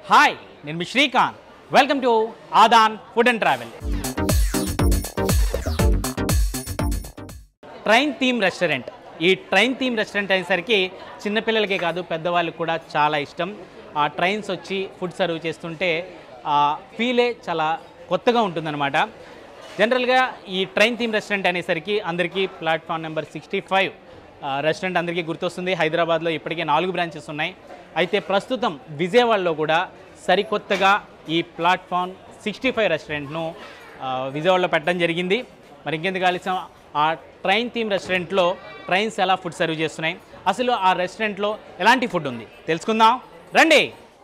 Hi నేను మీ Srikanth welcome to Aadhan food and travel train theme restaurant ఈ ట్రైన్ థీమ్ రెస్టారెంట్ అనేసరికి చిన్నపిల్లలకే కాదు పెద్దవాళ్ళకి కూడా చాలా ఇష్టం ఆ ట్రైన్స్ వచ్చి ఫుడ్ సర్వ్ చేస్తుంటే ఆ ఫీలే చాలా కొత్తగా ఉంటుందన్నమాట జనరల్గా ఈ ట్రైన్ థీమ్ రెస్టారెంట్ అనేసరికి అందరికీ platform number sixty five restaurant అందరికీ గుర్తొస్తుంది హైదరాబాద్లో ఇప్పటికే నాలుగు బ్రాంచెస్ ఉన్నాయి అయితే ప్రస్తుతం విజయవాడలో కూడా సరికొత్తగా ఈ ప్లాట్ఫామ్ సిక్స్టీ ఫైవ్ రెస్టారెంట్ను ఆ, విజయవాడలో పెట్టడం జరిగింది మరి ఇంకెందుకు ఆలస్యం ఆ ట్రైన్ థీమ్ రెస్టారెంట్లో ట్రైన్స్ ఎలా ఫుడ్ సర్వ్ చేస్తున్నాయి అసలు ఆ రెస్టారెంట్లో ఎలాంటి ఫుడ్ ఉంది తెలుసుకుందాం రండి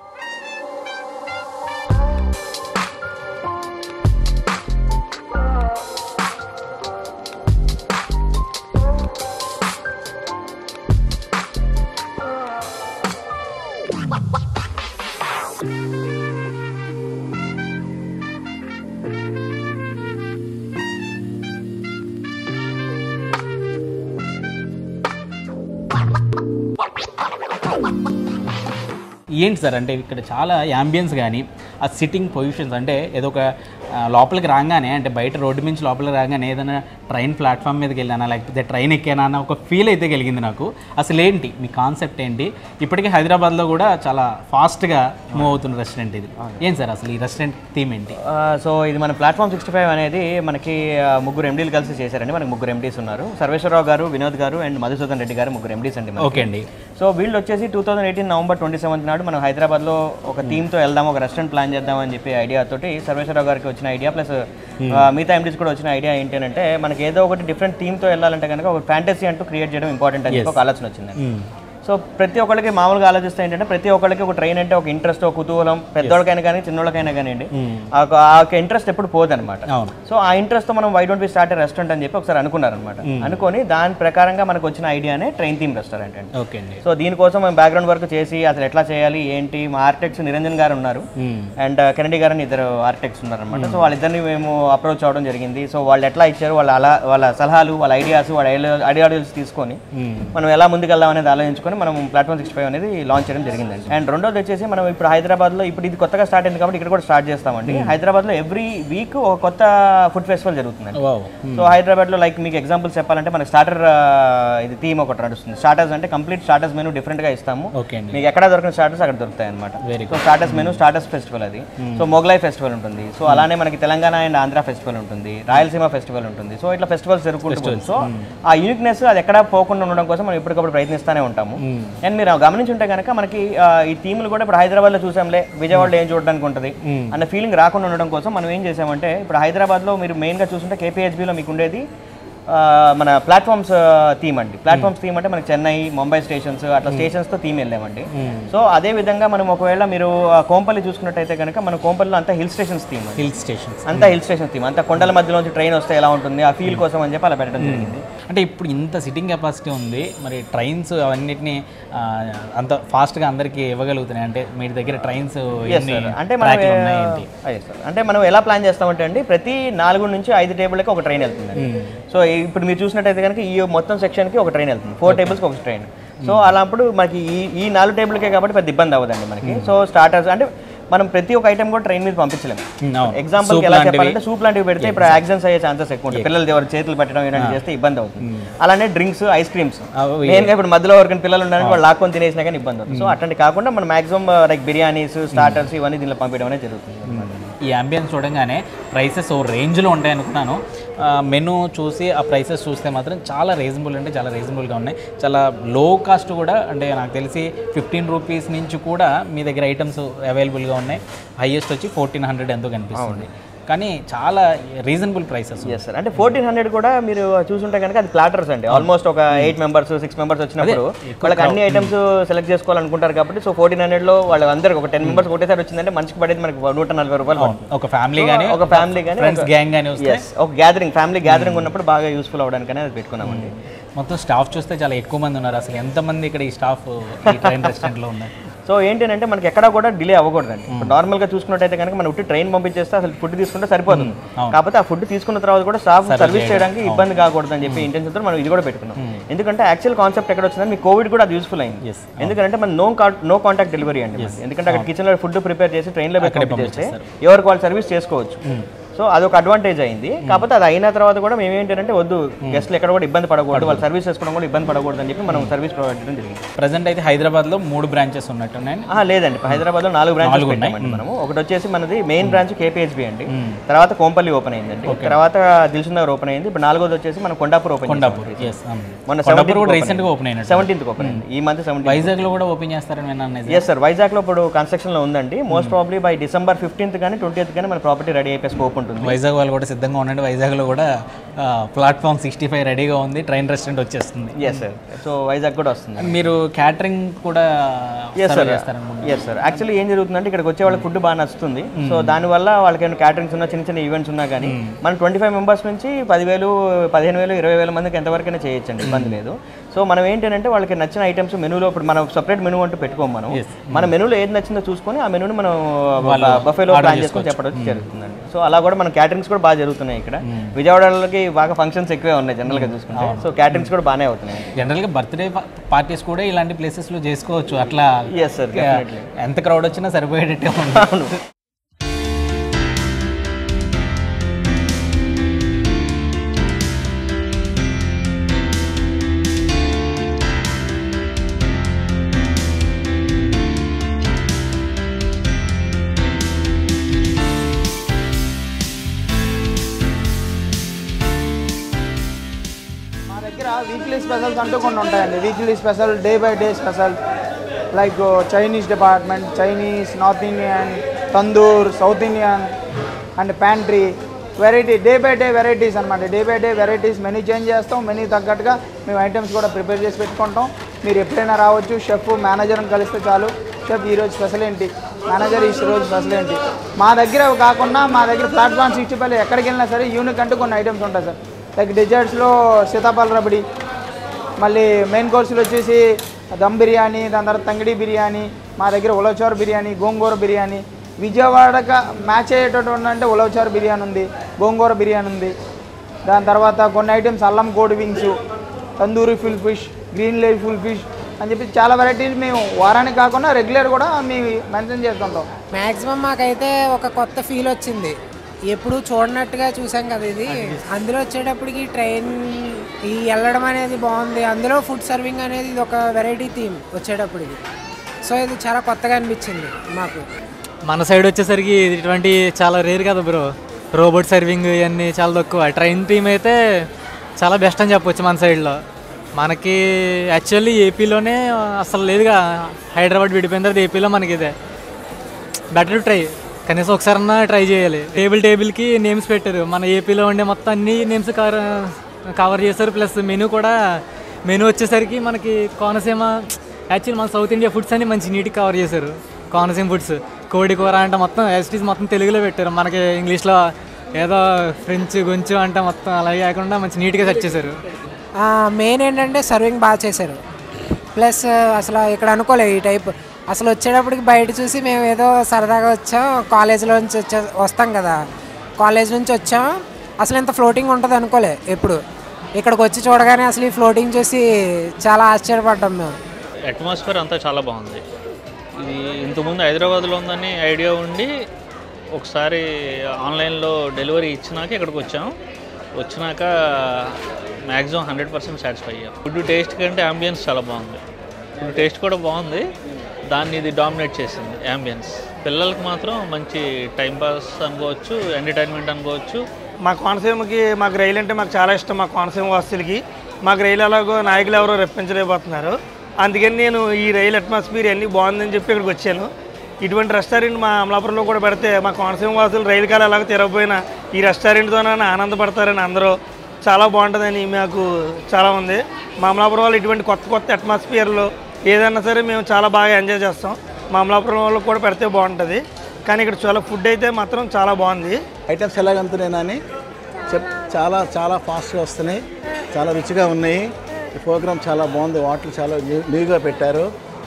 ఏంటి సార్ అంటే ఇక్కడ చాలా యాంబియన్స్ కానీ ఆ సిట్టింగ్ పొజిషన్స్ అంటే ఏదో ఒక ఆ, లోపలికి రాగానే అంటే బయట రోడ్డు నుంచి లోపలికి రాగానే ఏదైనా ట్రైన్ ప్లాట్ఫామ్ మీదకి వెళ్ళానా లేకపోతే ట్రైన్ ఎక్కానా అన్న ఒక ఫీల్ అయితే కలిగింది నాకు అసలు ఏంటి మీ కాన్సెప్ట్ ఏంటి ఇప్పటికే హైదరాబాద్లో కూడా చాలా ఫాస్ట్గా మూవ్ అవుతున్న రెస్టారెంట్ ఇది ఏం సార్ అసలు ఈ రెస్టారెంట్ థీమ్ ఏంటి సో ఇది మన ప్లాట్ఫామ్ సిక్స్టీ ఫైవ్ అనేది మనకి ఆ, ముగ్గురు ఎండీలు కలిసి చేశారండి మనకి ముగ్గురు ఎండీస్ ఉన్నారు సర్వేశ్వరరావు గారు వినోద్ గారు అండ్ మధుసూదన్ రెడ్డి గారు ముగ్గురు ఎండీస్ అండి మనకి. ఓకే అండి సో వీళ్ళు వచ్చేసి two thousand eighteen November twenty seventh నాడు మనం హైదరాబాద్లో ఒక థీమ్తో వెళ్దాం ఒక రెస్టారెంట్ ప్లాన్ చేద్దాం అని చెప్పి ఐడియా తోటి సర్వేశ్వరరావు గారికి వచ్చిన ఐడియా ప్లస్ మిగతా ఎండీస్ కూడా వచ్చిన ఐడియా ఏంటి అంటే మనకి ఏదో ఒకటి డిఫరెంట్ థీమ్తో వెళ్ళాలంటే కనుక ఒక ఫ్యాంటసీ అంటూ క్రియేట్ చేయడం ఇంపార్టెంట్ అని చెప్పి ఒక ఆలోచన వచ్చింది సో ప్రతి ఒక్కరికి మామూలుగా ఆలోచిస్తే ఏంటంటే ప్రతి ఒక్కరికి ఒక ట్రైన్ అంటే ఒక ఇంట్రెస్ట్ ఒక కుతూహలం పెద్దోళ్ళకైనా కానీ చిన్నోళ్ళకైనా కానివ్వండి ఆ ఒక- ఆ ఒక ఇంట్రెస్ట్ ఎప్పుడు పోదన్నమాట అవును సో ఆ ఇంట్రెస్ట్ తో మనం why don't we start restaurant అని చెప్పి ఒకసారి అనుకున్నారనమాట అనుకొని దాని ప్రకారంగా మనకు వచ్చిన ఐడియానే ట్రైన్ థీమ్ రెస్టారెంట్ అండి ఓకే అండి సో దీనికోసం మేము బ్యాక్గ్రౌండ్ వర్క్ చేసి అసలు ఎట్లా చేయాలి ఏంటి మా ఆర్కిటెక్ట్స్ నిరంజన్ గారు ఉన్నారు అండ్ కెనడీ గారు అని ఇద్దరు ఆర్కిటెక్ట్స్ ఉన్నారనమాట సో వాళ్ళిద్దరిని మేము అప్రోచ్ అవ్వడం జరిగింది సో వాళ్ళు ఎట్లా ఇచ్చారు వాళ్ళ అలా వాళ్ళ సలహాలు వాళ్ళ ఐడియాస్ వాళ్ళ ఐడియాలజీస్ తీసుకొని మనం ఎలా ముందుకెళ్దాం అనేది ఆలోచించుకొని మనం ప్లాట్ఫామ్ సిక్స్టీ ఫైవ్ అనేది లాంచ్ చేయడం జరిగిందండి అండ్ రెండోది వచ్చేసి మనం ఇప్పుడు హైదరాబాద్లో ఇప్పుడు ఇది కొత్తగా స్టార్ట్ అయింది కాబట్టి ఇక్కడ కూడా స్టార్ట్ చేస్తామండి హైదరాబాద్లో ఎవ్రీ వీక్ ఒక కొత్త ఫుడ్ ఫెస్టివల్ జరుగుతుందండి వావ్ సో హైదరాబాద్లో లైక్ మీకు ఎగ్జాంపుల్స్ చెప్పాలంటే మనకి స్టార్టర్ ఇది థీమ్ ఒకటి నడుస్తుంది స్టార్టర్స్ అంటే కంప్లీట్ స్టార్టర్స్ మెనూ డిఫరెంట్గా ఇస్తాము ఓకే అండి మీకు ఎక్కడ దొరికిన స్టార్టర్స్ అక్కడ దొరుకుతాయి అనమాట Very so starters menu starters festival అది సో మొగలాయ్ ఫెస్టివల్ ఉంటుంది సో అలానే మనకి తెలంగాణ అండ్ ఆంధ్ర ఫెస్టివల్ ఉంటుంది రాయలసీమ ఫెస్టివల్ ఉంటుంది సో ఇట్లా ఫెస్టివల్స్ జరుగుతుంటుంది సో ఆ యూనిక్నెస్ అది ఎక్కడ పోకుండా ఉండడం కోసం మనం ఇప్పటికప్పుడు ప్రయత్నిస్తూనే ఉంటాము అండ్ మీరు గమనించుంటే కనుక మనకి ఆ, ఈ థీమ్లు కూడా ఇప్పుడు హైదరాబాద్లో చూసాంలే విజయవాడలో ఏం చూడడానికి ఉంటుంది అన్న ఫీలింగ్ రాకుండా ఉండడం కోసం మనం ఏం చేసామంటే ఇప్పుడు హైదరాబాద్లో మీరు మెయిన్గా చూస్తుంటే కేపీహెచ్బిలో మీకు ఉండేది ఆ, మన ప్లాట్ఫామ్స్ థీమ్ అండి ప్లాట్ఫామ్స్ థీమ్ అంటే మనకి చెన్నై ముంబై స్టేషన్స్ అట్లా స్టేషన్స్తో థీమ్ వెళ్ళామండి సో అదే విధంగా మనం ఒకవేళ మీరు ఆ, కోంపల్లి చూసుకున్నట్టయితే కనుక మన కోంపల్లిలో అంతా హిల్ స్టేషన్స్ థీమ్ అండి హిల్ స్టేషన్స్ అంతా హిల్ స్టేషన్ థీమ్ అంతా కొండల మధ్యలోంచి ట్రైన్ వస్తే ఎలా ఉంటుంది ఆ ఫీల్ కోసం అని చెప్పి అలా పెట్టడం జరిగింది అంటే ఇప్పుడు ఇంత సిట్టింగ్ కెపాసిటీ ఉంది మరి ట్రైన్స్ అవన్నిటిని ఆ, అంత ఫాస్ట్గా అందరికీ ఇవ్వగలుగుతున్నాయి అంటే మీ దగ్గర ట్రైన్స్ ఎన్ని అంటే మనం ట్రాక్లు ఉన్నాయి ఏంటి అదే సార్ అంటే మనం ఎలా ప్లాన్ చేస్తామంటే అండి ప్రతి నాలుగు నుంచి ఐదు టేబుల్కి ఒక ట్రైన్ వెళ్తుంది సో ఇప్పుడు మీరు చూసినట్టయితే కనుక ఈ మొత్తం సెక్షన్కి ఒక ట్రైన్ వెళ్తుంది ఫోర్ టేబుల్స్కి ఒక ట్రైన్ సో అలాంప్పుడు మనకి ఈ ఈ నాలుగు టేబుల్కే కాబట్టి పెద్ద ఇబ్బంది అవ్వదండి మనకి సో స్టార్టర్స్ అంటే మనం ప్రతి ఒక్క ఐటమ్ కూడా ట్రైన్ మీద పంపించలేము ఉమ్, అవును ఎగ్జాంపుల్ Soup ఎలా లాంటివి. చెప్పాలంటే సూప్ లాంటివి పెడితే ఇప్పుడు యాక్సిడెంట్స్ అయ్యే ఛాన్సెస్ ఎక్కువ ఉంటాయి పిల్లలు ఎవరు చేతులు పెట్టడం ఇలాంటివి చేస్తే ఇబ్బంది అవుతుంది అలానే డ్రింక్స్ ఐస్ క్రీమ్స్ అవి మెయిన్ గా ఇప్పుడు మధ్యలో ఎవరికైనా పిల్లలు ఉండడానికి వాళ్ళు లాక్కొని తినేసినా కానీ ఇబ్బంది అవుతుంది సో అట్లాంటి కాకుండా మనం మాక్సిమం లైక్ బిర్యానీస్ స్టార్టర్స్ ఇవన్నీ దీనిలో పంపించడం అనేది జరుగుతుంది ఈ అంబియన్స్ చూడంగానే ప్రైసెస్ ఓ రేంజ్లో ఉంటాయి అనుకున్నాను మెనూ చూసి ఆ ప్రైసెస్ చూస్తే మాత్రం చాలా రీజనబుల్ అంటే చాలా రీజనబుల్గా ఉన్నాయి చాలా లో కాస్ట్ కూడా అంటే నాకు తెలిసి ఫిఫ్టీన్ రూపీస్ నుంచి కూడా మీ దగ్గర ఐటమ్స్ అవైలబుల్గా ఉన్నాయి హైయెస్ట్ వచ్చి ఫోర్టీన్ హండ్రెడ్ ఎంతో కనిపిస్తుంది కానీ చాలా రీజనబుల్ ప్రైసెస్ ఎస్ సార్ అంటే ఫోర్టీన్ హండ్రెడ్ కూడా మీరు చూసుంటే కనుక అది ప్లాటర్స్ అండి ఆల్మోస్ట్ ఒక ఎయిట్ మెంబర్స్ సిక్స్ మెంబర్స్ వచ్చినప్పుడు వాళ్ళకి అన్ని ఐటమ్స్ సెలెక్ట్ చేసుకోవాలనుకుంటారు కాబట్టి సో ఫోర్టీన్ హండ్రెడ్ లో వాళ్ళ అందరికి ఒక టెన్ మెంబర్స్ ఒకటేసారి వచ్చిందంటే మనిషికి పడేది మనకి నూట నలభై రూపాయలు పడుతుంది. ఒక ఫ్యామిలీ కానీ ఒక ఫ్యామిలీ కానీ ఫ్రెండ్స్ గ్యాంగ్ కానీ వస్తే ఎస్ ఒక గ్యాదరింగ్ ఫ్యామిలీ గ్యాదరింగ్ ఉన్నప్పుడు బాగా యూస్ఫుల్ అవ్వడానికి అది పెట్టుకున్నామండి మొత్తం స్టాఫ్ చూస్తే చాలా ఎక్కువ మంది ఉన్నారు అసలు ఎంతమంది ఇక్కడ ఈ స్టాఫ్ ఈ ట్రైన్ రెస్టారెంట్లో ఉన్నారు సో ఏంటంటే మనకి ఎక్కడ కూడా డిలే అవ్వకూడదండి ఇప్పుడు నార్మల్గా చూసుకున్నట్టయితే కనుక మనం ఉట్టి ట్రైన్ పంపించేస్తే అసలు ఫుడ్ తీసుకుంటే సరిపోతుంది కాకపోతే ఆ ఫుడ్ తీసుకున్న తర్వాత కూడా స్టాఫ్ సర్వీస్ చేయడానికి ఇబ్బంది కాకూడదు అని చెప్పి ఇంటెన్షన్తో మనం ఇది కూడా పెట్టుకున్నాం ఎందుకంటే యాక్చువల్ కాన్సెప్ట్ ఎక్కడ వచ్చిందంటే మీ కోవిడ్ కూడా అది యూస్ఫుల్ అయింది Yes. ఎందుకంటే మన నో నో కాంటాక్ట్ డెలివరీ అండి మనది. ఎందుకంటే అక్కడ కిచెన్ లో ఫుడ్ ప్రిపేర్ చేసి ట్రైన్ లో పెట్టి పంపించేస్తే ఎవరికి వాళ్ళు సర్వీస్ చేసుకోవచ్చు సో అదొక అడ్వాంటేజ్ అయింది కాకపోతే అది అయిన తర్వాత కూడా మేము ఏంటంటే వద్దు గెస్ట్లు ఎక్కడ కూడా ఇబ్బంది పడకూడదు వాళ్ళు సర్వీస్ చేసుకోవడం కూడా ఇబ్బంది పడకూడదు అని చెప్పి మనం సర్వీస్ ప్రొవైడ్ చేయడం జరిగింది ప్రజెంట్ అయితే హైదరాబాద్లో మూడు బ్రాంచెస్ ఉన్నట్టున్నాయి ఆహా, లేదండి హైదరాబాద్ లో నాలుగు బ్రాంచెస్ పెట్టామండి మనము ఒకటి వచ్చేసి మనది మెయిన్ బ్రాంచ్ కేపీహెచ్బి అండి తర్వాత కోంపల్లి ఓపెన్ అయిందండి తర్వాత దిల్సుఖ్ నగర్ ఓపెన్ అయింది ఇప్పుడు నాలుగోది వచ్చేసి మన కొండాపూర్ ఓపెన్ కొండాపూర్ ఎస్ మొన్న కొండాపూర్ కూడా రీసెంట్గా ఓపెన్ అయినట్టు సెవెంటీన్త్ ఓపెన్ అయింది ఈ మంత్ సెవెంటీన్ వైజాగ్లో కూడా ఓపెన్ చేస్తారని విన్నాను నిజం. ఎస్ సార్ వైజాగ్ లో ఇప్పుడు కన్స్ట్రక్షన్ లో ఉందండి most probably by December fifteenth కానీ ట్వంటీత్ కానీ మన ప్రాపర్టీ రెడీ అయిపోయి స్కోప్ ఉంటుంది వైజాగ్ వాళ్ళు కూడా సిద్ధంగా ఉండండి వైజాగ్లో కూడా ప్లాట్ఫామ్ సిక్స్టీ ఫైవ్ రెడీగా ఉంది ట్రైన్ రెస్టారెంట్ వచ్చేస్తుంది ఎస్ సార్ సో వైజాగ్ కూడా వస్తుంది మీరు క్యాటరింగ్ కూడా ఎస్ serve సార్ చేస్తారనుకుంటా ఎస్ సార్ యాక్చువల్లీ ఏం జరుగుతుందంటే ఇక్కడికి వచ్చే వాళ్ళకి ఫుడ్ బాగా నచ్చుతుంది సో దానివల్ల వాళ్ళకి ఏమైనా క్యాటరింగ్స్ ఉన్నా చిన్న చిన్న ఈవెంట్స్ ఉన్నా కానీ మనం ట్వంటీ ఫైవ్ మెంబర్స్ నుంచి పదివేలు పదిహేను వేలు ఇరవై వేల మందికి ఎంతవరకైనా చేయొచ్చండి ఇబ్బంది లేదు సో మనం ఏంటంటే వాళ్ళకి నచ్చిన ఐటమ్స్ మెనూలో ఇప్పుడు మనం సపరేట్ మెనూ అంటూ పెట్టుకోం మనం మన మెనూలో ఏది నచ్చిందో చూసుకొని ఆ మెనూని మనం బఫేలో ప్లాన్ చేసుకొని చెప్పడం జరుగుతుందండి సో అలా కూడా మన క్యాటరింగ్స్ కూడా బాగా జరుగుతున్నాయి ఇక్కడ విజయవాడలోకి బాగా ఫంక్షన్స్ ఎక్కువే ఉన్నాయి జనరల్గా చూసుకుంటే సో క్యాటరింగ్స్ కూడా బాగానే అవుతున్నాయి జనరల్గా బర్త్డే పార్టీస్ కూడా ఇలాంటి ప్లేసెస్లో చేసుకోవచ్చు అట్లా ఎస్ సార్ డెఫినెట్లీ ఎంత క్రౌడ్ వచ్చినా సరిపోయేటట్టే ఉంది అవును మా దగ్గర వీక్లీ స్పెషల్స్ అంటూ కొన్ని ఉంటాయండి weekly special day by day special like Chinese department Chinese north Indian tandoor south Indian and pantry variety day by day varieties అనమాట day by day varieties menu change చేస్తాం మెనూ తగ్గట్టుగా మేము ఐటమ్స్ కూడా prepare చేసి పెట్టుకుంటాం మీరు ఎప్పుడైనా రావచ్చు షెఫ్ మేనేజర్ని కలిస్తే చాలు షెఫ్ ఈరోజు స్పెషల్ ఏంటి మేనేజర్ ఈ రోజు స్పెషల్ ఏంటి మా దగ్గర కాకుండా మా దగ్గర ప్లాట్ఫామ్ సిక్స్టీ ఫైవ్ ఎక్కడికి వెళ్ళినా సరే యూనిక్ అంటూ కొన్ని ఐటమ్స్ ఉంటాయి సార్ లైక్ డెజర్ట్స్లో సీతాఫల రబడి మళ్ళీ మెయిన్ కోర్సులు వచ్చేసి దమ్ బిర్యానీ దాని తర్వాత తంగిడి బిర్యానీ మా దగ్గర ఉలవచారు బిర్యానీ గోంగూర బిర్యానీ విజయవాడక మ్యాచ్ అయ్యేటటువంటి అంటే ఉలవచారు బిర్యానీ ఉంది గోంగూర బిర్యానీ ఉంది దాని తర్వాత కొన్ని ఐటమ్స్ అల్లం కోడి wings tandoori full fish green లేడ్ ఫుల్ ఫిష్ అని చెప్పి చాలా వెరైటీస్ మేము వారానికి కాకుండా రెగ్యులర్ కూడా మేము మెన్షన్ చేస్తుంటాం మ్యాక్సిమం మాకైతే ఒక కొత్త ఫీల్ వచ్చింది ఎప్పుడు చూడనట్టుగా చూసాం కదా ఇది అందులో వచ్చేటప్పటికి ట్రైన్ ఈ వెళ్ళడం అనేది బాగుంది అందులో ఫుడ్ సర్వింగ్ అనేది ఇది ఒక వెరైటీ థీమ్ వచ్చేటప్పటికి సో ఇది చాలా కొత్తగా అనిపించింది మాకు మన సైడ్ వచ్చేసరికి ఇటువంటి చాలా రేర్ కదా బ్రో రోబోట్ సర్వింగ్ ఇవన్నీ చాలా తక్కువ ట్రైన్ టీమ్ అయితే చాలా బెస్ట్ అని చెప్పొచ్చు మన సైడ్లో మనకి యాక్చువల్లీ ఏపీలోనే అసలు లేదుగా హైదరాబాద్ విడిపోయిన తర్వాత ఏపీలో మనకి ఇదే బెటర్ ట్రై కనీసం ఒకసారన్నా ట్రై చేయాలి టేబుల్ టేబుల్కి నేమ్స్ పెట్టారు మన ఏపీలో ఉండే మొత్తం అన్ని నేమ్స్ కవర్ కవర్ చేశారు ప్లస్ మెనూ కూడా మెనూ వచ్చేసరికి మనకి కోనసీమ యాక్చువల్లీ మన సౌత్ ఇండియా ఫుడ్స్ అన్ని మంచి నీట్గా కవర్ చేశారు కోనసీమ ఫుడ్స్ కోడి కూర అంటే మొత్తం యాసిటీస్ మొత్తం తెలుగులో పెట్టారు మనకి ఇంగ్లీష్లో ఏదో ఫ్రెంచ్ గొంచు అంటే మొత్తం అలాగే కాకుండా మంచి నీట్గా సెట్ చేశారు మెయిన్ ఏంటంటే సర్వింగ్ బాగా చేశారు ప్లస్ అసలు ఇక్కడ అనుకోలేదు ఈ టైప్ అసలు వచ్చేటప్పటికి బయట చూసి మేము ఏదో సరదాగా వచ్చాం కాలేజీలో నుంచి వచ్చా వస్తాం కదా కాలేజ్ నుంచి వచ్చాం అసలు ఇంత ఫ్లోటింగ్ ఉంటుంది అనుకోలే ఎప్పుడు ఇక్కడికి వచ్చి చూడగానే అసలు ఈ ఫ్లోటింగ్ చూసి చాలా ఆశ్చర్యపడ్డాం మేము అట్మాస్ఫియర్ అంతా చాలా బాగుంది ఇది ఇంతకుముందు హైదరాబాద్లో ఉందని ఐడియా ఉండి ఒకసారి ఆన్లైన్లో డెలివరీ ఇచ్చినాక ఇక్కడికి వచ్చాం వచ్చినాక మ్యాక్సిమం హండ్రెడ్ పర్సెంట్ సాటిస్ఫై అయ్యాం ఫుడ్ టేస్ట్ కంటే అంబియన్స్ చాలా బాగుంది ఫుడ్ టేస్ట్ కూడా బాగుంది దాన్ని ఇది డామినేట్ చేసింది అంబియన్స్ పిల్లలకి మాత్రం మంచి టైం పాస్ అనుకోవచ్చు ఎంటర్టైన్మెంట్ అనుకోవచ్చు మా కోనసీమకి మాకు రైలు అంటే మాకు చాలా ఇష్టం మా కోనసీమ వాసులకి మాకు రైలు ఎలాగో నాయకులు ఎవరో రెప్పించలేకపోతున్నారు అందుకని నేను ఈ రైలు అట్మాస్ఫియర్ అన్నీ బాగుందని చెప్పి ఇక్కడికి వచ్చాను ఇటువంటి రెస్టారెంట్ మా అమలాపురంలో కూడా పెడితే మా కోనసీమ వాసులు రైలు కాలం ఎలాగో తిరగపోయినా ఈ రెస్టారెంట్తోనైనా ఆనందపడతారని అందరూ చాలా బాగుంటుందని మాకు చాలా ఉంది మా అమలాపురం వాళ్ళు ఇటువంటి కొత్త కొత్త అట్మాస్ఫియర్లో ఏదైనా సరే మేము చాలా బాగా ఎంజాయ్ చేస్తాం మా అమలాపురం వాళ్ళకి కూడా పెడితే బాగుంటుంది కానీ ఇక్కడ చాలా ఫుడ్ అయితే మాత్రం చాలా బాగుంది ఐటమ్స్ ఎలాగంతున్నాయి అని చెప్ చాలా చాలా ఫాస్ట్గా వస్తున్నాయి చాలా రుచిగా ఉన్నాయి ఈ ప్రోగ్రామ్ చాలా బాగుంది వాటర్ చాలా న్యూ- న్యూగా పెట్టారు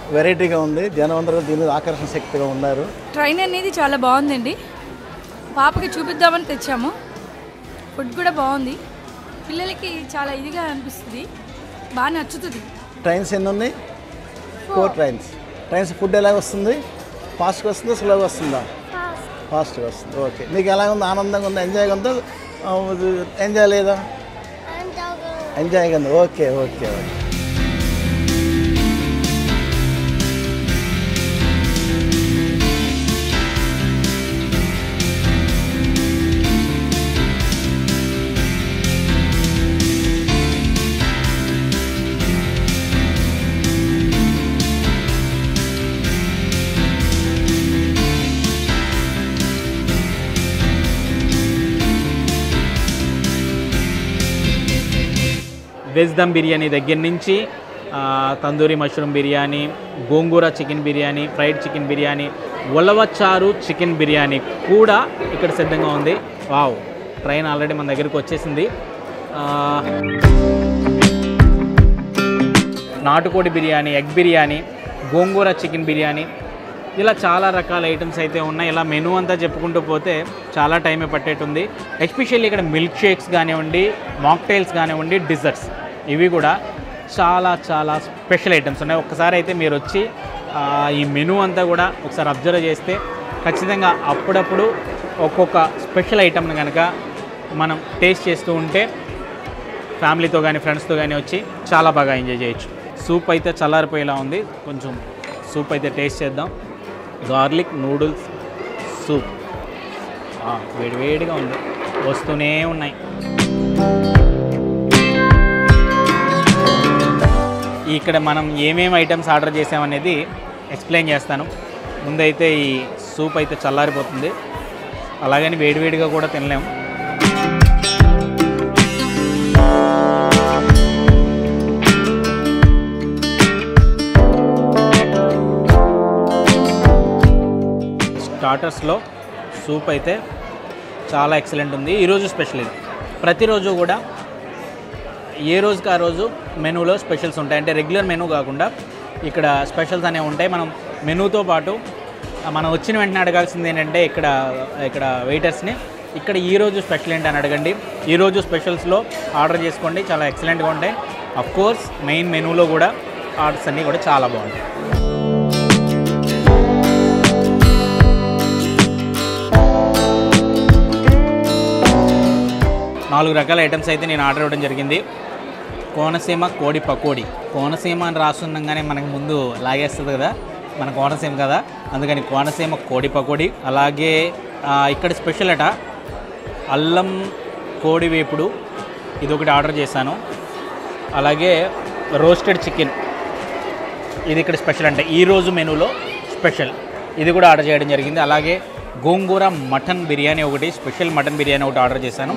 వెరైటీగా ఉంది జనం అందరూ దీని మీద ఆకర్షణ శక్తిగా ఉన్నారు ట్రైన్ అనేది చాలా బాగుందండి పాపకి చూపిద్దామని తెచ్చాము ఫుడ్ కూడా బాగుంది పిల్లలకి చాలా ఇదిగా అనిపిస్తుంది బాగా నచ్చుతుంది ట్రైన్స్ ఎన్ని ఉన్నాయి ఫోర్ ట్రైన్స్ ట్రైన్స్ ఫుడ్ ఎలా వస్తుంది ఫాస్ట్గా వస్తుందా స్లోగా వస్తుందా ఫాస్ట్గా వస్తుంది ఓకే మీకు ఎలా ఉంది ఆనందంగా ఉందా ఎంజాయ్గా ఉందా ఎంజాయ్ లేదా ఎంజాయ్గా ఉంది okay okay okay veg dum biryani దగ్గర నుంచి ఆ, tandoori mushroom biryani gongura chicken biryani fried chicken biryani ulavacharu chicken biryani కూడా ఇక్కడ సిద్ధంగా ఉంది వావ్ ట్రైన్ ఆల్రెడీ మన దగ్గరికి వచ్చేసింది ఆ, నాటుకోడి బిర్యానీ ఎగ్ బిర్యానీ గోంగూర చికెన్ బిర్యానీ ఇలా చాలా రకాల ఐటమ్స్ అయితే ఉన్నాయి ఇలా మెనూ అంతా చెప్పుకుంటూ పోతే చాలా టైమే పట్టేటుంది ఎస్పెషల్లీ ఇక్కడ మిల్క్ షేక్స్ కానివ్వండి మాక్టైల్స్ కానివ్వండి డిజర్ట్స్ ఇవి కూడా చాలా చాలా స్పెషల్ ఐటమ్స్ ఉన్నాయి ఒక్కసారి అయితే మీరు వచ్చి ఆ, ఈ మెనూ అంతా కూడా ఒకసారి అబ్జర్వ్ చేస్తే ఖచ్చితంగా అప్పుడప్పుడు ఒక్కొక్క స్పెషల్ ఐటమ్ని కనుక మనం టేస్ట్ చేస్తూ ఉంటే ఫ్యామిలీతో కానీ ఫ్రెండ్స్తో కానీ వచ్చి చాలా బాగా ఎంజాయ్ చేయొచ్చు సూప్ అయితే చల్లారిపోయేలా ఉంది కొంచెం సూప్ అయితే టేస్ట్ చేద్దాం గార్లిక్ నూడిల్స్ సూప్ ఆ, వేడివేడిగా ఉంది వస్తూనే ఉన్నాయి ఇక్కడ మనం ఏమేమి ఐటమ్స్ ఆర్డర్ చేసామనేది ఎక్స్ప్లెయిన్ చేస్తాను ముందైతే ఈ సూప్ అయితే చల్లారిపోతుంది అలాగని వేడివేడిగా కూడా తినలేము స్టార్టర్స్లో సూప్ అయితే చాలా ఎక్సలెంట్ ఉంది ఈరోజు స్పెషల్ ఇది ప్రతిరోజు కూడా ఏ రోజుకి ఆ రోజు మెనూలో స్పెషల్స్ ఉంటాయి అంటే రెగ్యులర్ మెనూ కాకుండా ఇక్కడ స్పెషల్స్ అనేవి ఉంటాయి మనం మెనూతో పాటు మనం వచ్చిన వెంటనే అడగాల్సింది ఏంటంటే ఇక్కడ ఇక్కడ వెయిటర్స్ని ఇక్కడ ఈ రోజు స్పెషల్ ఏంటి అని అడగండి ఈ రోజు స్పెషల్స్లో ఆర్డర్ చేసుకోండి చాలా ఎక్సలెంట్గా ఉంటాయి అఫ్ కోర్స్ మెయిన్ మెనూలో కూడా ఆర్డర్స్ అన్నీ కూడా చాలా బాగుంటాయి నాలుగు రకాల ఐటమ్స్ అయితే నేను ఆర్డర్ ఇవ్వడం జరిగింది కోనసీమ కోడి పకోడి కోనసీమ అని రాస్తుండగానే మనకు ముందు లాగేస్తుంది కదా మన కోనసీమ కదా అందుకని కోనసీమ కోడి పకోడి అలాగే ఆ, ఇక్కడ స్పెషల్ అట అల్లం కోడి వేపుడు ఇది ఒకటి ఆర్డర్ చేశాను అలాగే రోస్టెడ్ చికెన్ ఇది ఇక్కడ స్పెషల్ అంటే ఈరోజు మెనూలో స్పెషల్ ఇది కూడా ఆర్డర్ చేయడం జరిగింది అలాగే గోంగూర మటన్ బిర్యానీ ఒకటి స్పెషల్ మటన్ బిర్యానీ ఒకటి ఆర్డర్ చేశాను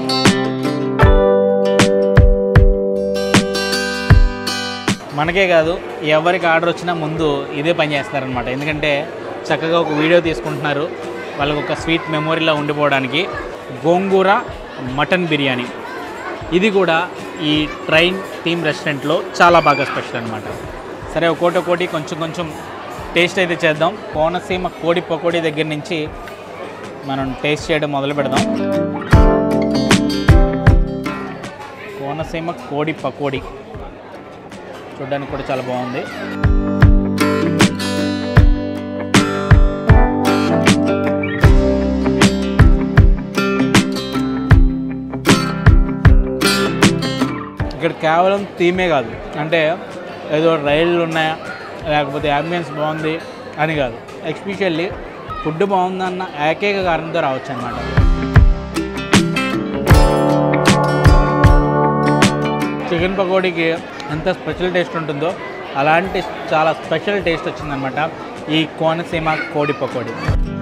మనకే కాదు ఎవరికి ఆర్డర్ వచ్చినా ముందు ఇదే పని చేస్తారనమాట ఎందుకంటే చక్కగా ఒక వీడియో తీసుకుంటున్నారు వాళ్ళకి ఒక స్వీట్ మెమొరీలా ఉండిపోవడానికి గోంగూర మటన్ బిర్యానీ ఇది కూడా ఈ ట్రైన్ టీమ్ రెస్టారెంట్లో చాలా బాగా స్పెషల్ అనమాట సరే ఒక్కోటి ఒక్కోటి కొంచెం కొంచెం టేస్ట్ అయితే చేద్దాం కోనసీమ కోడి పకోడీ దగ్గర నుంచి మనం టేస్ట్ చేయడం మొదలు పెడదాం కోనసీమ కోడి పకోడీ చూడడానికి కూడా చాలా బాగుంది ఇక్కడ కేవలం థీమే కాదు అంటే ఏదో రైళ్ళు ఉన్నాయా లేకపోతే అంబియన్స్ బాగుంది అని కాదు ఎస్పెషల్లీ ఫుడ్ బాగుందన్న ఏకైక కారణంతో రావచ్చు అనమాట చికెన్ పకోడీకి ఎంత స్పెషల్ టేస్ట్ ఉంటుందో అలాంటి చాలా స్పెషల్ టేస్ట్ వచ్చిందనమాట ఈ కోనసీమ కోడి పకోడీ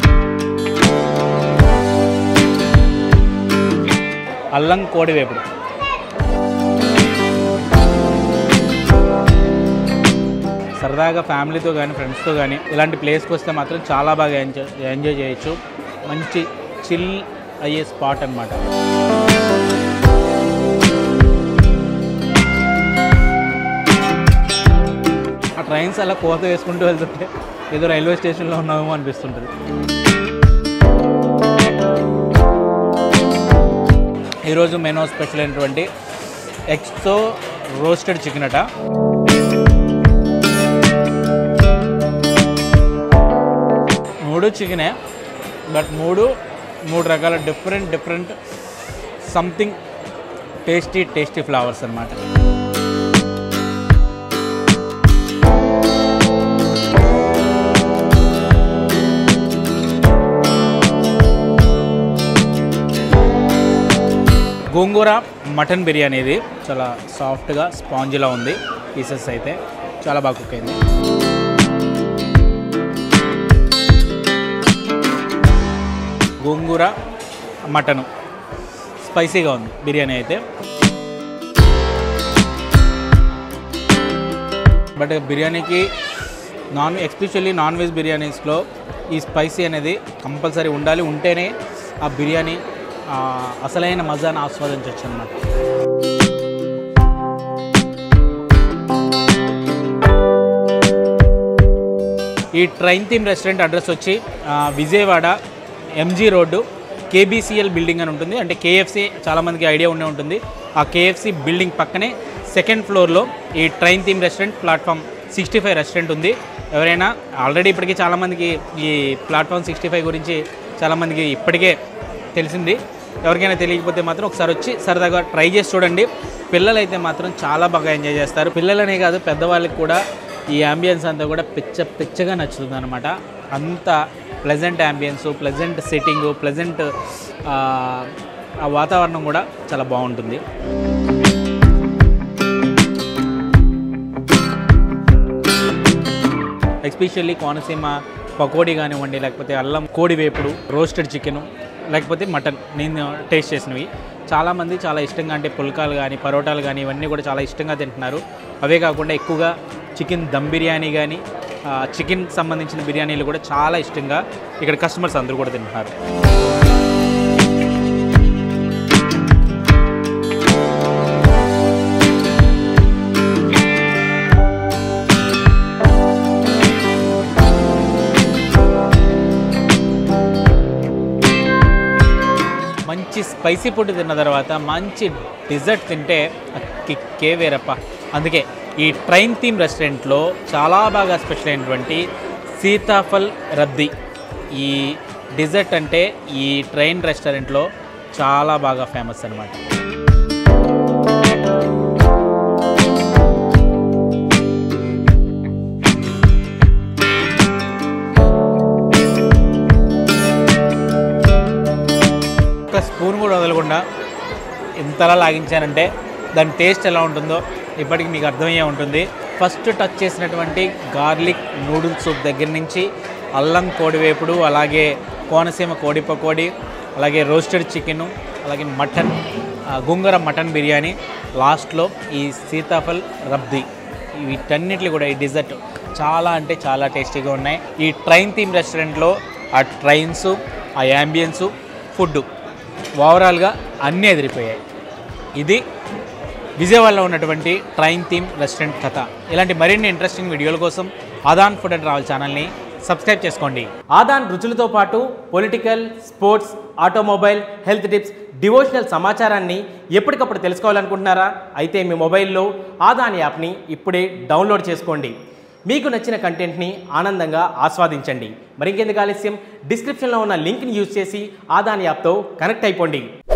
అల్లం కోడి వేపుడు సరదాగా ఫ్యామిలీతో కానీ ఫ్రెండ్స్తో కానీ ఇలాంటి ప్లేస్కి వస్తే మాత్రం చాలా బాగా ఎంజాయ్ ఎంజాయ్ చేయొచ్చు మంచి చిల్ అయ్యే స్పాట్ అనమాట ఆ ట్రైన్స్ అలా కోత వేసుకుంటూ వెళ్తుంటే ఏదో రైల్వే స్టేషన్లో ఉన్నామేమో అనిపిస్తుంటుంది ఈరోజు మెనూ స్పెషల్ అయినటువంటి ఎగ్స్తో రోస్టెడ్ చికెన్ అట మూడు చికెనే బట్ మూడు మూడు రకాల different different something tasty tasty flavours అన్నమాట గోంగూర మటన్ బిర్యానీ ఇది చాలా సాఫ్ట్గా స్పాంజ్లా ఉంది పీసెస్ అయితే చాలా బాగా కుక్ అయింది గోంగూర మటను స్పైసీగా ఉంది బిర్యానీ అయితే బట్ బిర్యానీకి నాన్ ఎస్పెషల్లీ నాన్ వెజ్ బిర్యానీస్లో ఈ స్పైసీ అనేది కంపల్సరీ ఉండాలి ఉంటేనే ఆ బిర్యానీ ఆ, అసలైన మజాను ఆస్వాదించవచ్చు అనమాట ఈ ట్రైన్ థీమ్ రెస్టారెంట్ అడ్రస్ వచ్చి ఆ, Vijayawada MG road KBCL building అని ఉంటుంది అంటే కేఎఫ్సి చాలామందికి ఐడియా ఉండే ఉంటుంది ఆ కేఎఫ్సి బిల్డింగ్ పక్కనే సెకండ్ ఫ్లోర్లో ఈ train theme restaurant platform sixty five restaurant ఉంది ఎవరైనా ఆల్రెడీ ఇప్పటికీ చాలామందికి ఈ ప్లాట్ఫామ్ సిక్స్టీ ఫైవ్ గురించి చాలామందికి ఇప్పటికే తెలిసింది ఎవరికైనా తెలియకపోతే మాత్రం ఒకసారి వచ్చి సరదాగా ట్రై చేసి చూడండి పిల్లలైతే మాత్రం చాలా బాగా ఎంజాయ్ చేస్తారు పిల్లలనే కాదు పెద్దవాళ్ళకి కూడా ఈ అంబియన్స్ అంతా కూడా పిచ్చ పిచ్చగా నచ్చుతుంది అనమాట అంత pleasant ambience pleasant setting pleasant ఆ వాతావరణం కూడా చాలా బాగుంటుంది ఎస్పెషల్లీ కోనసీమ పకోడీ కానివ్వండి లేకపోతే అల్లం కోడి వేపుడు రోస్టెడ్ చికెను లేకపోతే మటన్ నేను టేస్ట్ చేసినవి చాలామంది చాలా ఇష్టంగా అంటే పుల్కాలు కానీ పరోటాలు కానీ ఇవన్నీ కూడా చాలా ఇష్టంగా తింటున్నారు అవే కాకుండా ఎక్కువగా చికెన్ దమ్ బిర్యానీ కానీ చికెన్ సంబంధించిన బిర్యానీలు కూడా చాలా ఇష్టంగా ఇక్కడ కస్టమర్స్ అందరూ కూడా తింటున్నారు మంచి స్పైసీ ఫుడ్ తిన్న తర్వాత మంచి డిజర్ట్ తింటే ఆ కిక్కే వేరప్ప అందుకే ఈ ట్రైన్ థీమ్ రెస్టారెంట్లో చాలా బాగా స్పెషల్ అయినటువంటి సీతాఫల్ రద్ది ఈ డిజర్ట్ అంటే ఈ ట్రైన్ రెస్టారెంట్లో చాలా బాగా ఫేమస్ అనమాట ఒక్క స్పూన్ కూడా వదలకుండా ఇంతలా లాగించానంటే దాని టేస్ట్ ఎలా ఉంటుందో ఇప్పటికి మీకు అర్థమయ్యే ఉంటుంది ఫస్ట్ టచ్ చేసినటువంటి గార్లిక్ నూడిల్స్ సూప్ దగ్గర నుంచి అల్లం కోడి వేపుడు అలాగే కోనసీమ కోడి పకోడీ అలాగే రోస్టెడ్ చికెను అలాగే మటన్ ఆ, గోంగూర మటన్ బిర్యానీ లాస్ట్లో ఈ సీతాఫల్ రబ్ది వీటన్నిటిని కూడా ఈ డిజర్ట్ చాలా అంటే చాలా టేస్టీగా ఉన్నాయి ఈ ట్రైన్ థీమ్ రెస్టారెంట్లో ఆ ట్రైన్స్ ఆ యాంబియన్సు ఫుడ్ ఓవరాల్గా అన్నీ ఎదిరిపోయాయి ఇది విజయవాడలో ఉన్నటువంటి ట్రైన్ థీమ్ రెస్టారెంట్ కథ ఇలాంటి మరిన్ని ఇంట్రెస్టింగ్ వీడియోల కోసం ఆదాన్ ఫుడ్ అండ్ ట్రావెల్ ఛానల్ని సబ్స్క్రైబ్ చేసుకోండి ఆదాన్ రుచులతో పాటు political sports automobile health tips devotional సమాచారాన్ని ఎప్పటికప్పుడు తెలుసుకోవాలనుకుంటున్నారా అయితే మీ మొబైల్లో ఆదాన్ యాప్ని ఇప్పుడే డౌన్లోడ్ చేసుకోండి మీకు నచ్చిన కంటెంట్ని ఆనందంగా ఆస్వాదించండి మరింకెందుకు ఆలస్యం డిస్క్రిప్షన్లో ఉన్న లింక్ని యూజ్ చేసి ఆదాన్ యాప్తో కనెక్ట్ అయిపోండి